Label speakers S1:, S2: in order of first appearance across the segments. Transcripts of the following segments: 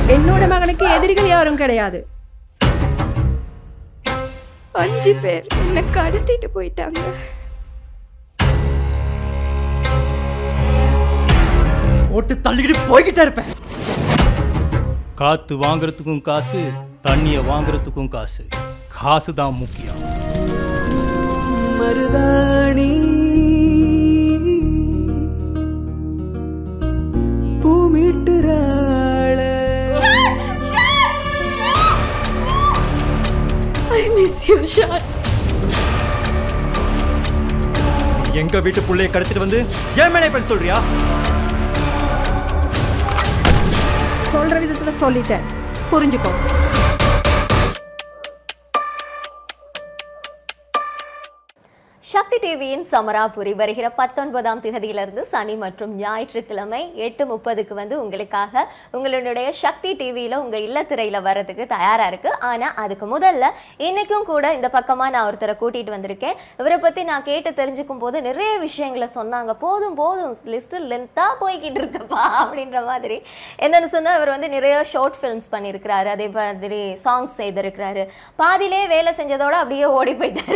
S1: என்னோட மகனுக்கு எதிரிகள் யாரும் கிடையாது அஞ்சு பேர் என்னை கடத்திட்டு போயிட்டாங்க
S2: போட்டு தள்ளிக்கிட்டு போய்கிட்டே இருப்பேன்
S3: காத்து வாங்குறதுக்கும் காசு தண்ணியை வாங்குறதுக்கும் காசு காசு தான் முக்கியம்
S4: மருதாணி பூமிட்டுறாள
S1: ஐ மிஸ் யூ ஷான்
S2: எங்க வீட்டு புள்ளைய கடத்திட்டு வந்து ஏன் மேலே பண்ண சொல்றியா
S1: சொல்ற விதத்துல சொல்லிட்டேன் புரிஞ்சுக்கோ
S5: சக்தி டிவியின் சமராபுரி வருகிற பத்தொன்பதாம் திகதியிலிருந்து சனி மற்றும் ஞாயிற்றுக்கிழமை எட்டு முப்பதுக்கு வந்து உங்களுக்காக உங்களுடைய சக்தி டிவியில உங்க இல்லத்திரையில வர்றதுக்கு தயாரா இருக்கு ஆனா அதுக்கு முதல்ல இன்னைக்கும் கூட இந்த பக்கமா நான் ஒருத்தரை கூட்டிட்டு வந்திருக்கேன் இவரை பத்தி நான் கேட்டு தெரிஞ்சுக்கும் போது நிறைய விஷயங்களை சொன்னாங்க போதும் போதும் லிஸ்ட் லென்த்தா போய்கிட்டு இருக்குப்பா அப்படின்ற மாதிரி என்னன்னு சொன்னா இவர் வந்து நிறைய ஷார்ட் ஃபிலிம்ஸ் பண்ணியிருக்கிறாரு அதே மாதிரி சாங்ஸ் செய்திருக்கிறாரு பாதியிலே வேலை செஞ்சதோட அப்படியே ஓடி போயிட்டாரு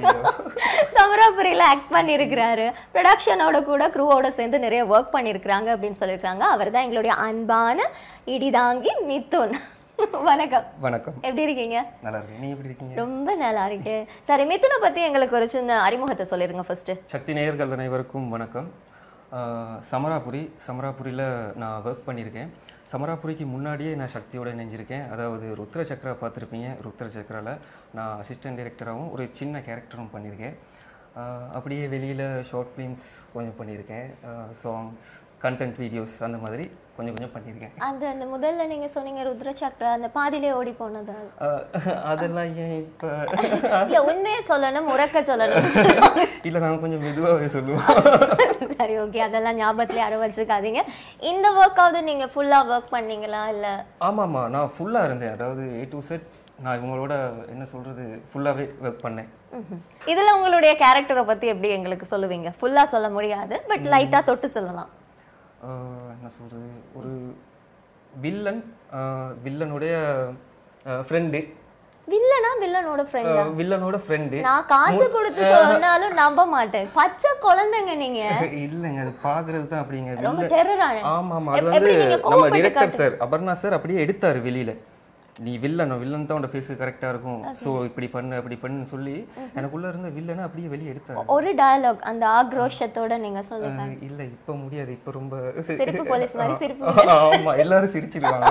S5: சமராபுரியில ஆக்ட் பண்ணியிருக்கிறாரு ப்ரொடக்ஷனோட கூட க்ரூவோட சேர்ந்து நிறைய ஒர்க் பண்ணியிருக்கிறாங்க அப்படின்னு சொல்லியிருக்காங்க அவர் தான் எங்களுடைய அன்பான இடிதாங்கி மிதுன் வணக்கம்
S6: வணக்கம்
S5: எப்படி இருக்கீங்க
S6: நல்லா இருக்கு நீங்க எப்படி இருக்கீங்க
S5: ரொம்ப நல்லா இருக்கு சரி மிதுனை பத்தி எங்களுக்கு ஒரு சின்ன அறிமுகத்தை சொல்லிருங்க ஃபர்ஸ்ட்
S6: சக்தி நேயர்கள் அனைவருக்கும் வணக்கம் ஆஹ் சமராபுரி சமராபுரியில் நான் ஒர்க் பண்ணியிருக்கேன் சமராபுரிக்கு முன்னாடியே நான் சக்தியோட இணைஞ்சிருக்கேன் அதாவது ருத்ர சக்ரா பார்த்துருப்பீங்க ருத்ர சக்ராவில் நான் அசிஸ்டன்ட் டைரக்டராகவும் ஒரு சின்ன கேரக்டரும் பண்ணியிருக்கேன் ஆஹ் அப்படியே வெளியில் ஷார்ட் ஃபிலிம்ஸ் கொஞ்சம் பண்ணியிருக்கேன் சாங்ஸ் கண்டென்ட் வீடியோஸ் அந்த மாதிரி கொஞ்சம் கொஞ்சம் பண்ணியிருக்கேன்
S5: அந்த அந்த முதல்ல நீங்க சொன்னீங்க ருத்ர சக்ரா அந்த பாதியிலே ஓடி போனது அது.
S6: ஆஹ் அதெல்லாம் ஏன் இப்போ
S5: இல்ல உண்மையை சொல்லணும் உறக்க சொல்லணும்
S6: இல்லை நான் கொஞ்சம் மெதுவாகவே சொல்லுவேன்
S5: சரி ஓகே அதெல்லாம் ஞாபகத்துல யாரும் வச்சுக்காதீங்க இந்த ஒர்க்காவது நீங்க ஃபுல்லா ஒர்க் பண்ணீங்களா இல்ல
S6: ஆமாம்மா நான் ஃபுல்லாக இருந்தேன் அதாவது ஏ டு செட் நான் இவங்களோட என்ன சொல்கிறது ஃபுல்லாகவே ஒர்க் பண்ணேன்
S5: ம்ஹும். இதுல உங்களுடைய கேரக்டரை பத்தி எப்படி எங்களுக்கு சொல்லுவீங்க ஃபுல்லா சொல்ல முடியாது பட் லைட்டா தொட்டு சொல்லலாம்
S6: ஆஹ் என்ன சொல்கிறது ஒரு வில்லன் ஆஹ் வில்லனுடைய ஃப்ரெண்டு
S5: வில்லனா வில்லனோட ஃப்ரெண்டா
S6: வில்லனோட ஃப்ரெண்டு
S5: நான் காசு கொடுத்து சொன்னாலும் நம்ப மாட்டேன் பச்சை குழந்தைங்க நீங்க
S6: இல்லைங்க அது பார்க்கறது தான் அப்படிங்க
S5: ரொம்ப
S6: வில்லன்
S5: டெரரான
S6: ஆமா ஆமா அது
S5: எப்-
S6: வந்து
S5: எப்படி நீங்க
S6: நம்ம
S5: கோவப்பட்டு
S6: டிரெக்டர் சார் அபர்ணா சார் அப்படியே எடுத்தாரு வெளியில நீ வில்லன் வில்லன் தான் உன்னோட ஃபேஸ் கரெக்டா இருக்கும் சோ இப்படி பண்ணு அப்படி பண்ணுன்னு சொல்லி எனக்குள்ள இருந்த வில்லனை அப்படியே வெளியே எடுத்தாரு
S5: ஒரு டயலாக் அந்த ஆக்ரோஷத்தோட நீங்க சொல்லுங்க
S6: ஆஹ் இல்ல இப்ப முடியாது இப்ப ரொம்ப
S5: சிரிப்பு போலீஸ் மாதிரி சிரிப்பு
S6: ஆமா எல்லாரும் சிரிச்சிருவாங்க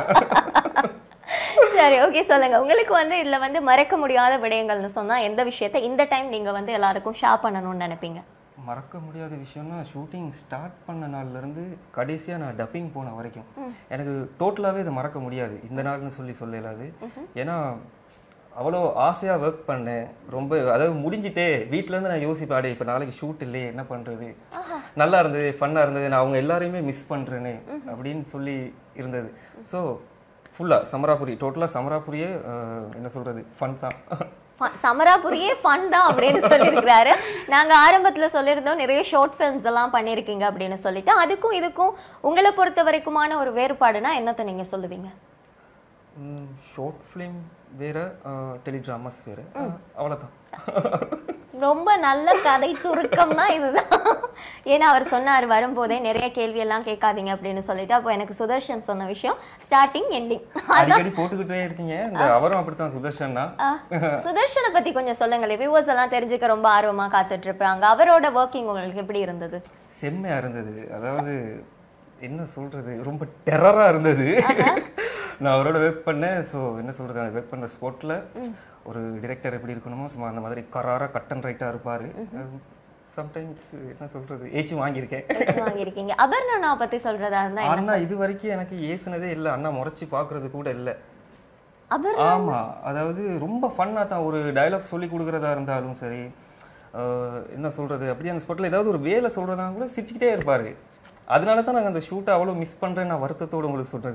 S5: சரி ஓகே சொல்லுங்க உங்களுக்கு வந்து இதுல வந்து மறக்க முடியாத விடயங்கள்னு சொன்னா எந்த விஷயத்தை இந்த டைம் நீங்க வந்து எல்லாருக்கும் ஷேர் பண்ணணும்னு நினைப்பீங்க
S6: மறக்க முடியாத விஷயம்னா ஷூட்டிங் ஸ்டார்ட் பண்ண நாள்ல இருந்து கடைசியா நான் டப்பிங் போன வரைக்கும் எனக்கு டோட்டலாவே இதை மறக்க முடியாது இந்த நாள்னு சொல்லி சொல்லலாது ஏன்னா அவ்வளோ ஆசையா ஒர்க் பண்ணேன் ரொம்ப அதாவது முடிஞ்சிட்டே வீட்ல இருந்து நான் யோசிப்பேன் அடே இப்போ நாளைக்கு ஷூட் இல்லையே என்ன பண்றது நல்லா இருந்தது ஃபன்னா இருந்தது நான் அவங்க எல்லாரையுமே மிஸ் பண்றேனே அப்படின்னு சொல்லி இருந்தது ஸோ ஃபுல்லா சமராபுரி டோட்டலா சமராபுரியே அஹ், என்ன சொல்றது ஃபன் தான்
S5: Fun- சமராபுரியே ஃபன் தான் அப்படின்னு சொல்லியிருக்கிறாரு நாங்க ஆரம்பத்துல சொல்லியிருந்தோம் நிறைய ஷார்ட் ஃபிலிம்ஸ் எல்லாம் பண்ணியிருக்கீங்க அப்படின்னு சொல்லிட்டு அதுக்கும் இதுக்கும் உங்களை பொறுத்த வரைக்குமான ஒரு வேறுபாடுனா என்னத்தை நீங்க சொல்லுவீங்க
S6: ஷார்ட் ஃபிலிம் வேற டெலிட்ராமாஸ் வேற அவ்வளோதான்
S5: ரொம்ப நல்ல கதை சுருக்கம் தான் இதுதான் ஏன்னா அவர் சொன்னார் வரும்போதே நிறைய கேள்வி எல்லாம் கேட்காதீங்க அப்படின்னு சொல்லிட்டு அப்போ எனக்கு சுதர்ஷன் சொன்ன விஷயம் ஸ்டார்டிங் எண்டிங்
S6: அடிக்கடி போட்டுக்கிட்டே இருக்கீங்க இந்த அவரும் அப்படித்தான் சுதர்ஷன் தான்
S5: சுதர்ஷனை பத்தி கொஞ்சம் சொல்லுங்களேன் வியூவர்ஸ் எல்லாம் தெரிஞ்சுக்க ரொம்ப ஆர்வமா காத்துட்டு இருப்பாங்க அவரோட ஒர்க்கிங் உங்களுக்கு எப்படி இருந்தது
S6: செம்மையா இருந்தது அதாவது என்ன சொல்றது ரொம்ப டெரரா இருந்தது நான் அவரோட ஒர்க் பண்ணேன் ஸோ என்ன சொல்றது அந்த ஒர்க் பண்ண ஸ்பாட்ல ஒரு டிரெக்டர் எப்படி இருக்கணுமோ சும்மா அந்த மாதிரி கராரா கட் அண்ட் ரைட்டா இருப்பாரு சம்டைம்ஸ் என்ன சொல்றது ஏச்சு வாங்கியிருக்கேன்
S5: வாங்கியிருக்கீங்க அபர்ணனா பத்தி சொல்றதா இருந்தா என்ன
S6: அண்ணா இது வரைக்கும் எனக்கு ஏசுனதே இல்லை அண்ணா முறைச்சு பாக்குறது கூட இல்லை
S5: அபர்
S6: ஆமா அதாவது ரொம்ப ஃபன்னா தான் ஒரு டயலாக் சொல்லி கொடுக்கறதா இருந்தாலும் சரி ஆஹ் என்ன சொல்றது அப்படியே அந்த ஸ்பாட்ல ஏதாவது ஒரு வேலை சொல்றதா கூட சிரிச்சுக்கிட்டே இருப்பாரு அதனால தான் நாங்க அந்த ஷூட்டை அவ்வளோ மிஸ் பண்றேன் நான் வருத்தத்தோட உங்களுக்கு சொல்றது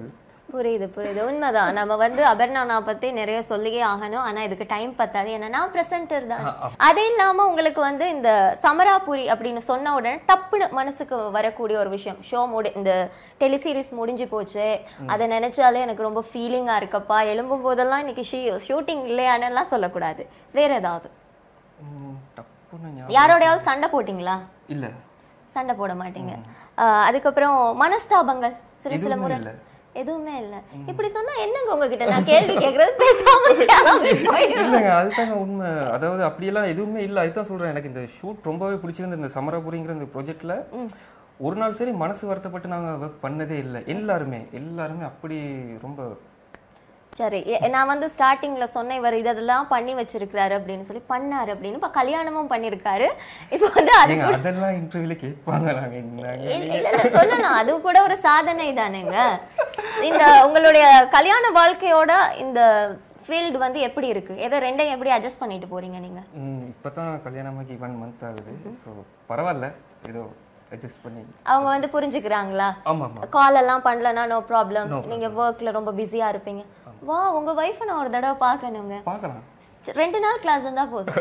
S5: புரியுது புரியுது உண்மைதான் நம்ம வந்து அபர்ணானா பத்தி நிறைய சொல்லியே ஆகணும் ஆனா இதுக்கு டைம் பத்தாது ஏன்னா நான் பிரசன்டர் தான் அது இல்லாம உங்களுக்கு வந்து இந்த சமராபுரி அப்படின்னு சொன்ன உடனே டப்புன்னு மனசுக்கு வரக்கூடிய ஒரு விஷயம் ஷோ முடி இந்த டெலிசீரிஸ் முடிஞ்சு போச்சு அதை நினைச்சாலே எனக்கு ரொம்ப ஃபீலிங்கா இருக்கப்பா எழும்பும் போதெல்லாம் இன்னைக்கு ஷூட்டிங் இல்லையானெல்லாம் சொல்லக்கூடாது வேற ஏதாவது
S6: ம், டப்புன்னு ஞாபகம்
S5: யாரோடையாவது சண்டை போட்டீங்களா
S6: இல்ல
S5: சண்டை போட மாட்டீங்க ஆஹ் அதுக்கப்புறம் மனஸ்தாபங்கள் சில சில
S6: எதுவுமே
S5: முறை
S6: இல்ல.
S5: எதுவுமே இல்ல இப்படி சொன்னா என்னங்க உங்ககிட்ட நான் கேள்வி கேக்குறது பேசாம கிளம்பி போயிடுவேன்.
S6: இல்லைங்க அதுதாங்க உண்மை அதாவது அப்படியெல்லாம் எதுவுமே இல்லை அதுதான் சொல்றேன் எனக்கு இந்த ஷூட் ரொம்பவே பிடிச்சிருந்த இந்த சமராபுரிங்கிற இந்த ப்ரொஜெக்ட்ல ஒரு நாள் சரி மனசு வருத்தப்பட்டு நாங்க ஒர்க் பண்ணதே இல்லை எல்லாருமே எல்லாருமே அப்படி ரொம்ப
S5: சரி எ- நான் வந்து ஸ்டார்டிங்ல சொன்னேன் இவர் இதெல்லாம் பண்ணி வச்சிருக்காரு அப்படின்னு சொல்லி பண்ணாரு அப்படின்னு இப்ப கல்யாணமும் பண்ணிருக்காரு இப்போ வந்து அது
S6: நீங்க அதெல்லாம் இன்டர்வியூல கேட்பாங்க நாங்க என்னங்க
S5: இல்ல இல்ல, இல்ல, சொல்லலாம் அது கூட ஒரு சாதனை தானேங்க இந்த உங்களுடைய கல்யாண வாழ்க்கையோட இந்த ஃபீல்டு வந்து எப்படி இருக்கு எதை ரெண்டையும் எப்படி அட்ஜஸ்ட் பண்ணிட்டு போறீங்க நீங்க
S6: ம், இப்பதான் கல்யாணமாகி ஒன் மந்த் ஆகுது ஸோ பரவாயில்ல ஏதோ அட்ஜஸ்ட் பண்ணி
S5: அவங்க வந்து புரிஞ்சுக்கிறாங்களா
S6: ஆமா ஆமா
S5: கால் எல்லாம் பண்ணலனா நோ ப்ராப்ளம் நீங்க ஒர்க்ல ரொம்ப பிஸியா இருப்பீங்க வா உங்க ஒய்ஃபை நான் ஒரு தடவை பார்க்கணுங்க
S6: பார்க்கலாம்
S5: ரெண்டு நாள் கிளாஸ் இருந்தா போதும்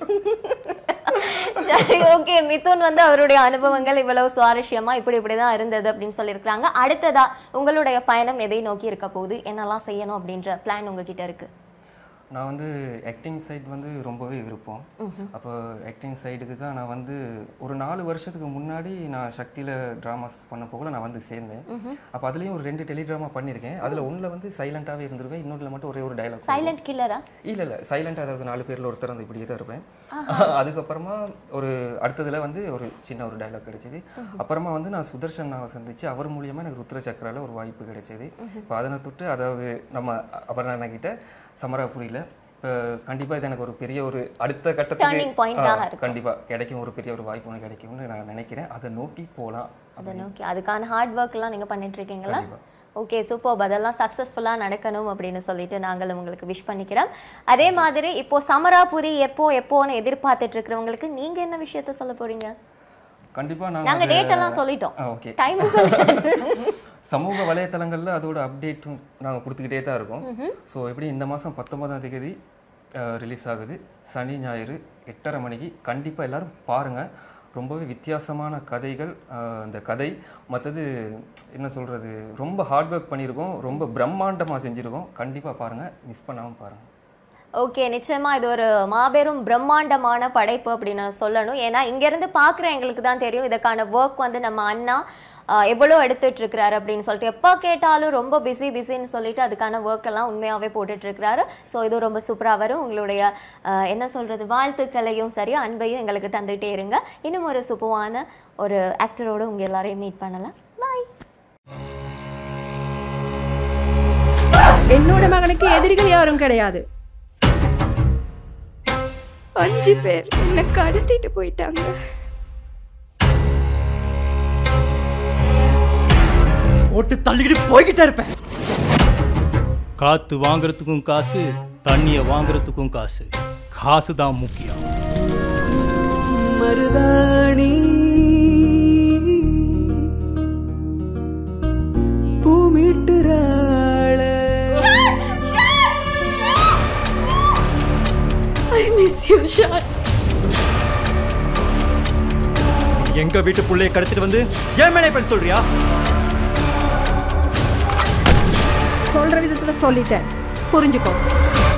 S5: சரி ஓகே மிதுன் வந்து அவருடைய அனுபவங்கள் இவ்வளவு சுவாரஸ்யமா இப்படி இப்படிதான் இருந்தது அப்படின்னு சொல்லியிருக்காங்க அடுத்ததா உங்களுடைய பயணம் எதை நோக்கி இருக்க போகுது என்னெல்லாம் செய்யணும் அப்படின்ற பிளான் உங்ககிட்ட இருக்கு
S6: நான் வந்து ஆக்டிங் சைடு வந்து ரொம்பவே விருப்பம் அப்போ ஆக்டிங் சைடுக்கு தான் நான் வந்து ஒரு நாலு வருஷத்துக்கு முன்னாடி நான் சக்தியில் ட்ராமாஸ் பண்ண போகல நான் வந்து சேர்ந்தேன் அப்போ அதுலேயும் ஒரு ரெண்டு டெலிட்ராமா பண்ணியிருக்கேன் அதில் ஒன்றில் வந்து சைலண்ட்டாகவே இருந்துருவேன் இன்னொன்றில் மட்டும் ஒரே ஒரு டைலாக்
S5: சைலண்ட் கில்லரா
S6: இல்ல இல்ல சைலண்ட் அதாவது நாலு பேர்ல ஒருத்தர் வந்து இப்படியே தான் இருப்பேன் அதுக்கப்புறமா ஒரு அடுத்ததுல வந்து ஒரு சின்ன ஒரு டயலாக் கிடைச்சது அப்புறமா வந்து நான் சுதர்ஷன் நாவை சந்திச்சு அவர் மூலியமா எனக்கு ருத்ர சக்கரால ஒரு வாய்ப்பு கிடைச்சது இப்போ அதனை தொட்டு அதாவது நம்ம அபர்ணா கிட்ட சமராபுரியில இப்போ கண்டிப்பா இது எனக்கு ஒரு பெரிய ஒரு அடுத்த
S5: Turning
S6: கட்டத்துக்கு
S5: point ஆக
S6: ஆ,
S5: இருக்கும்.
S6: கண்டிப்பா கிடைக்கும் ஒரு பெரிய ஒரு வாய்ப்பு ஒன்று கிடைக்கும்னு நான் நினைக்கிறேன் அதை நோக்கி போகலாம்
S5: அதை நோக்கி அதுக்கான ஹார்ட் ஒர்க் எல்லாம் நீங்க பண்ணிட்டு இருக்கீங்களா
S6: கண்டிப்பா.
S5: ஓகே சூப்பர் அதெல்லாம் சக்ஸஸ்ஃபுல்லா நடக்கணும் அப்படின்னு சொல்லிட்டு நாங்கள் உங்களுக்கு விஷ் பண்ணிக்கிறோம் அதே மாதிரி இப்போ சமராபுரி எப்போ எப்போன்னு எதிர்பார்த்துட்டு இருக்கிறவங்களுக்கு நீங்க என்ன விஷயத்த சொல்ல போறீங்க
S6: கண்டிப்பா
S5: நாங்க
S6: நாங்க
S5: டேட் எல்லாம் சொல்லிட்டோம்
S6: ஓகே
S5: டைம் சொல்லியாச்சு
S6: சமூக வலைத்தளங்கள்ல அதோட அப்டேட்டும் நாங்கள் கொடுத்துக்கிட்டே தான் இருக்கோம் ஸோ எப்படி இந்த மாதம் பத்தொன்பதாம் தேதி ரிலீஸ் ஆகுது சனி ஞாயிறு எட்டரை மணிக்கு கண்டிப்பாக எல்லாரும் பாருங்க ரொம்பவே வித்தியாசமான கதைகள் அஹ், இந்த கதை மற்றது என்ன சொல்றது ரொம்ப ஹார்ட் ஒர்க் பண்ணியிருக்கோம் ரொம்ப பிரம்மாண்டமாக செஞ்சுருக்கோம் கண்டிப்பாக பாருங்க மிஸ் பண்ணாமல் பாருங்க
S5: ஓகே நிச்சயமா இது ஒரு மாபெரும் பிரம்மாண்டமான படைப்பு அப்படின்னு நான் சொல்லணும் ஏன்னா இங்க இருந்து பாக்குற எங்களுக்கு தான் தெரியும் இதுக்கான ஒர்க் வந்து நம்ம அண்ணா ஆஹ், எவ்வளோ எடுத்துட்டு இருக்கிறாரு அப்படின்னு சொல்லிட்டு எப்போ கேட்டாலும் ரொம்ப பிஸி பிஸின்னு சொல்லிட்டு அதுக்கான ஒர்க் எல்லாம் உண்மையாவே போட்டுட்டு இருக்கிறாரு ஸோ இது ரொம்ப சூப்பரா வரும் உங்களுடைய ஆஹ், என்ன சொல்றது வாழ்த்துக்களையும் சரி அன்பையும் எங்களுக்கு தந்துட்டே இருங்க இன்னும் ஒரு சூப்பரான ஒரு ஆக்டரோட உங்க எல்லாரையும் மீட் பண்ணலாம் பாய்
S4: என்னோட மகனுக்கு எதிரிகள் யாரும் கிடையாது
S1: அஞ்சு பேர் என்னை கடத்திட்டு போயிட்டாங்க
S2: போட்டு தள்ளிக்கிட்டு போய்கிட்டே இருப்பேன்
S3: காத்து வாங்குறதுக்கும் காசு தண்ணியை வாங்குறதுக்கும் காசு காசு தான் முக்கியம்
S7: மருதாணி பூமிட்டுறாள
S1: ஐ மிஸ் யூ ஷான்
S2: எங்க வீட்டு புள்ளைய கடத்திட்டு வந்து ஏன் மேலே பண்ண சொல்றியா
S4: சொல்ற விதத்துல சொல்லிட்டேன் புரிஞ்சுக்கோ